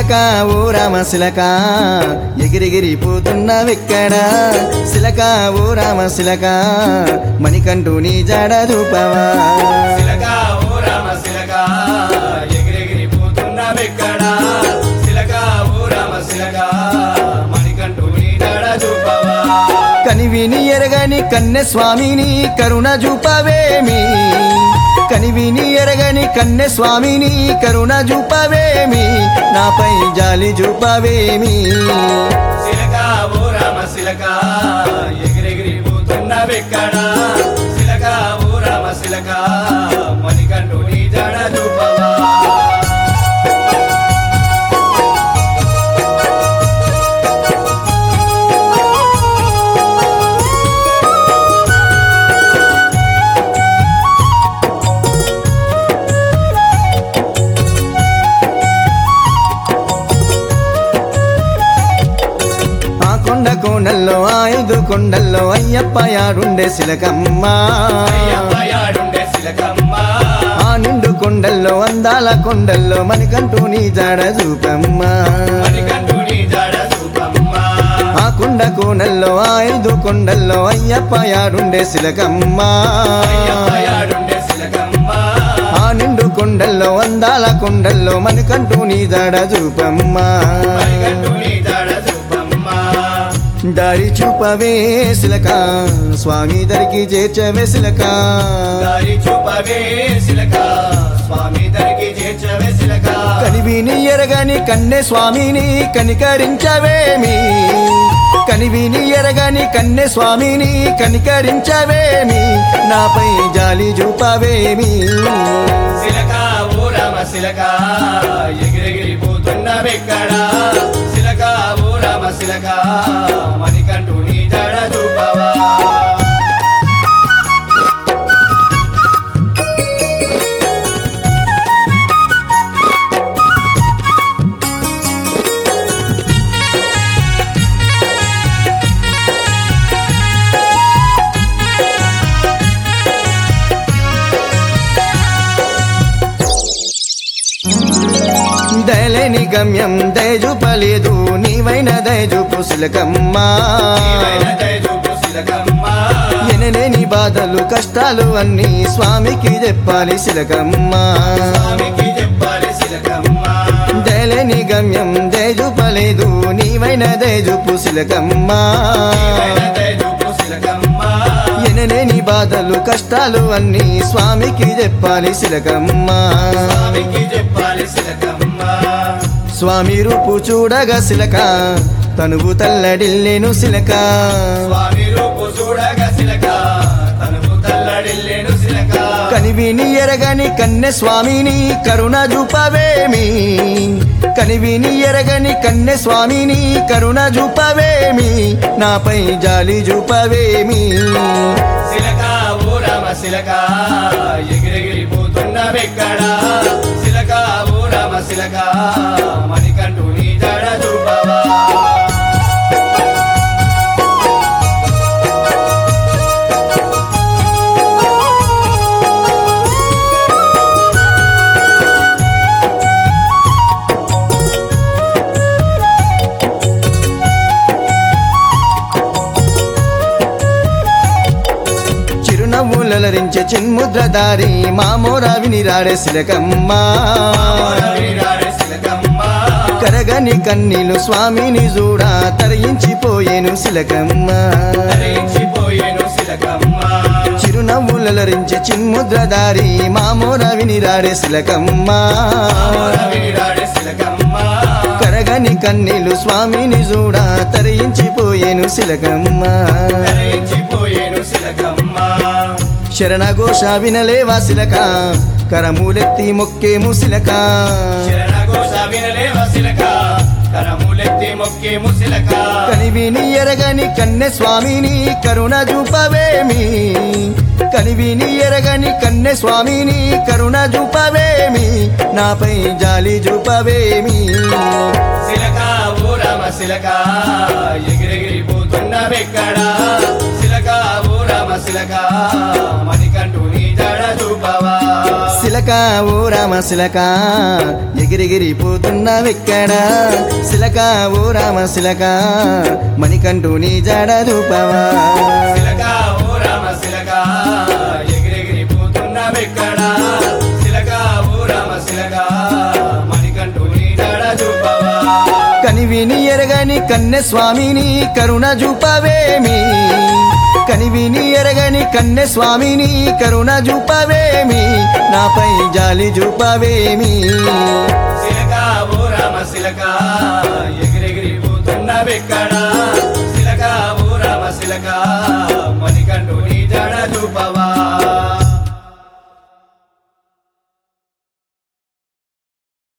సిలక ఓ రామ సిలక ఎగిరిగిరిపోతున్నవెక్కడ సిలక ఓ రామ సిలక మణికంఠు నీ జాడ చూపవా సిలక ఓ రామ సిలక ఎగిరెగిరి పోతున్నవెక్కడా సిలక ఓ రామ సిలక మణికంఠు నీ నడ చూపవా కనివిని ఎరగని కన్నె స్వామిని కరుణ చూపవేమి కనివిని ఎరగని కన్నె స్వామిని కరుణ చూపవేమి నాపై జాలి చూపవేమి సిలక ఓ రామ సిలక ఎగిరెగిరి పోతున్నవెక్కడా సిలక ఓ రామ సిలక మణికంఠు నీ జడ చూపవా ఆ కొండ కోణల్లో ఆ ఐదు కొండల్లో అయ్యప్ప యాడుండే సిలకమ్మ అయ్యప్పయాడుండే సిలకమ్మ ఆ నిండు కొండల్లో అందాల కొండల్లో మణికంటూ నీ జాడ చూపమ్మ మణికంఠు నీ జడ చూపమ్మ ఆ కొండ కోణల్లో ఆ ఐదు కొండల్లో అయ్యప్ప యాడుండే సిలకమ్మ అయ్యప్పయాడుండే సిలకమ్మ ఆ నిండు కొండల్లో అందాల కొండల్లో మణికంటూ నీ జాడ చూపమ్మ మణికంఠు నీ జడ చూపమ్మ దారి చూపవే సిలక స్వామి దరికి చేర్చవే సిలక దారి చూపవే సిలక స్వామి దరికి చేర్చవే సిలక కనివిని ఎరగని కన్నె స్వామిని కనికరించవేమి కనివిని ఎరగని కన్నె స్వామిని కనికరించవేమి నాపై జాలి చూపవేమి సిలక ఓ రామ సిలక ఎగిరెగిరి పోతున్నవెక్కడా సిలక ఓ రామ సిలక మణికంఠు నీ జడ చూపవా దయలేని గమ్యం దయజూపలేదు నీవైన దయజూపు సిలకమ్మా నీవైన దయ చూపు సిలకమ్మ ఎనలేని బాధలు కష్టాలు అన్నీ స్వామికి చెప్పాలి సిలకమ్మా స్వామికి చెప్పాలి సిలకమ్మ దయలేని గమ్యం దయజూపలేదు నీవైన దయజూపు సిలకమ్మా నీవైన దయ చూపు సిలకమ్మ ఎనలేని బాధలు కష్టాలు అన్నీ స్వామికి చెప్పాలి సిలకమ్మా స్వామికి చెప్పాలి సిలకమ్మ స్వామి రూపు చూడగా సిలక తనువు తల్లడిల్లేను సిలక స్వామి రూపు చూడగా సిలక తనుకు తల్లడిల్లేను సిలక కనివిని ఎరగని కన్నె స్వామిని కరుణ చూపవేమి కనివిని ఎరగని కన్నె స్వామిని కరుణ చూపవేమి నాపై జాలి చూపవేమి సిలక ఓ రామ సిలక ఎగిరెగిరి పోతున్నవెక్కడా సిలక ఓ రామ సిలక మణికంఠు నీ జడ చూపవా చిరునవ్వులరించే చిన్ముద్రధారి మామోర వినిరాడే సిలకమ్మా రారే సిలకమ్మ కరగని కన్నీలు స్వామిని చూడా తరయించిపోయేను సిలకమ్మ ధరించిపోయేను సిలకమ్మ చిరునవ్వులరించే చిన్ముద్రధారి మామోర వినిరాడే సిలకమ్మ రారే సిలకమ్మ కరగని కన్నీలు స్వామిని చూడా తరయించిపోయేను సిలకమ్మ ధరించిపోయేను సిలకమ్మ శరణ ఘోష వినలేవా సిలక కరమూలెత్తి మొక్కేము సిలక శరణ ఘోష వినలేవ సిలక కరములెత్తి మొక్కేము సిలక కనివిని ఎరగని కన్నె స్వామిని కరుణ చూపవేమి కనివిని ఎరగని కన్నె స్వామిని కరుణ చూపవేమి నాపై జాలి చూపవేమి సిలక ఓ రామ సిలక ఎగిరెగిరి పోతున్నవెక్కడా సిలక ఓ రామ సిలక మణికంఠు నీ జడ చూపవా సిలక ఓ రామ శిలక ఎగిరిగిరిపోతున్నవెక్కడ శిలక ఓ రామ శిలక మణికంఠు నీ జాడ చూపవా శిలక ఓ రామ శిలక ఎగిరెగిరి పోతున్నవెక్కడా శిలక ఓ రామ శిలక మణికంఠు నీ నడ చూపవా కనివిని ఎరగని కన్నె స్వామిని కరుణ చూపవేమి కనివిని ఎరగని కన్నె స్వామిని కరుణ చూపవేమి నాపై జాలి చూపవేమి శిలక ఓ రామ శిలక ఎగిరెగిరి పోతున్నవెక్కడా శిలక ఓ రామ శిలక